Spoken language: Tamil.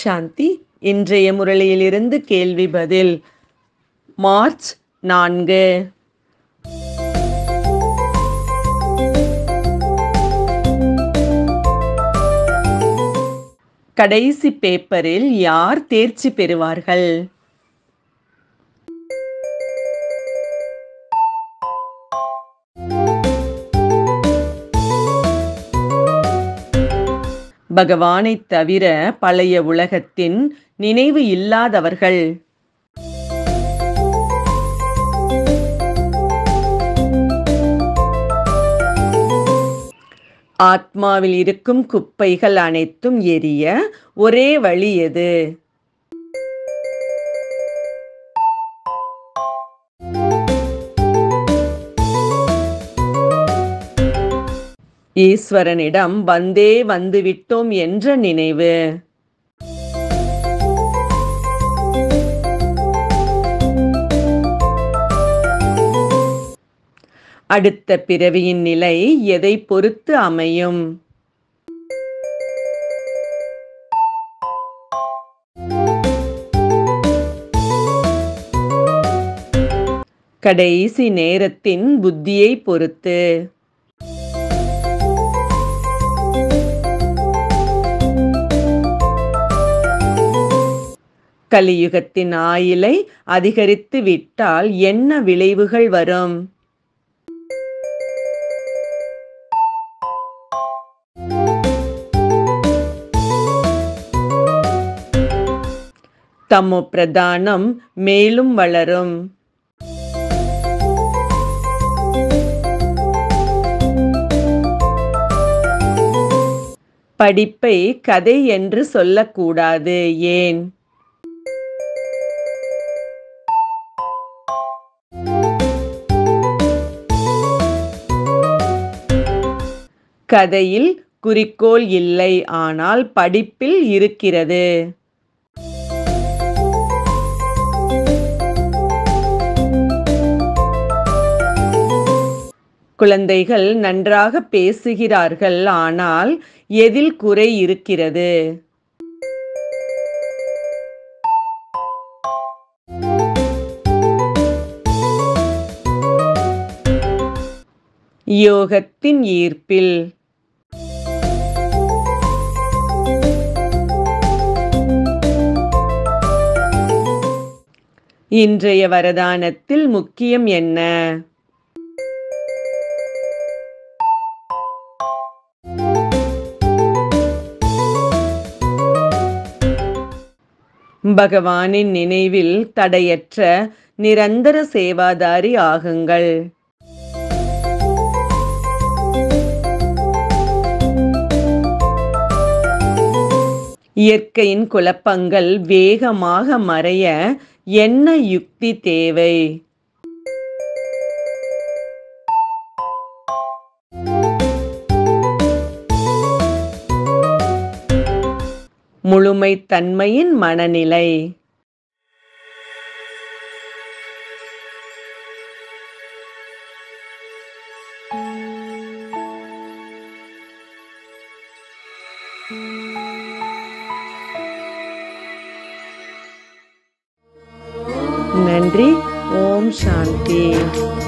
சாந்தி இன்றைய முரளியிலிருந்து கேள்வி பதில் மார்ச் நான்கு கடைசி பேப்பரில் யார் தேர்ச்சி பெறுவார்கள் பகவானைத் தவிர பழைய உலகத்தின் நினைவு இல்லாதவர்கள் ஆத்மாவில் இருக்கும் குப்பைகள் அனைத்தும் எரிய ஒரே வழி எது ஈஸ்வரனிடம் வந்தே வந்துவிட்டோம் என்ற நினைவு அடுத்த பிறவியின் நிலை எதை பொறுத்து அமையும் கடைசி நேரத்தின் புத்தியை பொறுத்து கலியுகத்தின் ஆயிலை அதிகரித்து விட்டால் என்ன விளைவுகள் வரும் தமோ பிரதானம் மேலும் வளரும் படிப்பை கதை என்று சொல்லக்கூடாது ஏன் கதையில் குறிக்கோள் இல்லை ஆனால் படிப்பில் இருக்கிறது குழந்தைகள் நன்றாக பேசுகிறார்கள் ஆனால் எதில் குறை இருக்கிறது யோகத்தின் ஈர்ப்பில் இன்றைய வரதானத்தில் முக்கியம் என்ன பகவானின் நினைவில் தடையற்ற நிரந்தர சேவாதாரி ஆகுங்கள் இயற்கையின் குழப்பங்கள் வேகமாக மறைய என்ன யுக்தி தேவை முழுமைத்தன்மையின் மனநிலை நன்றி ஓம் சாந்தி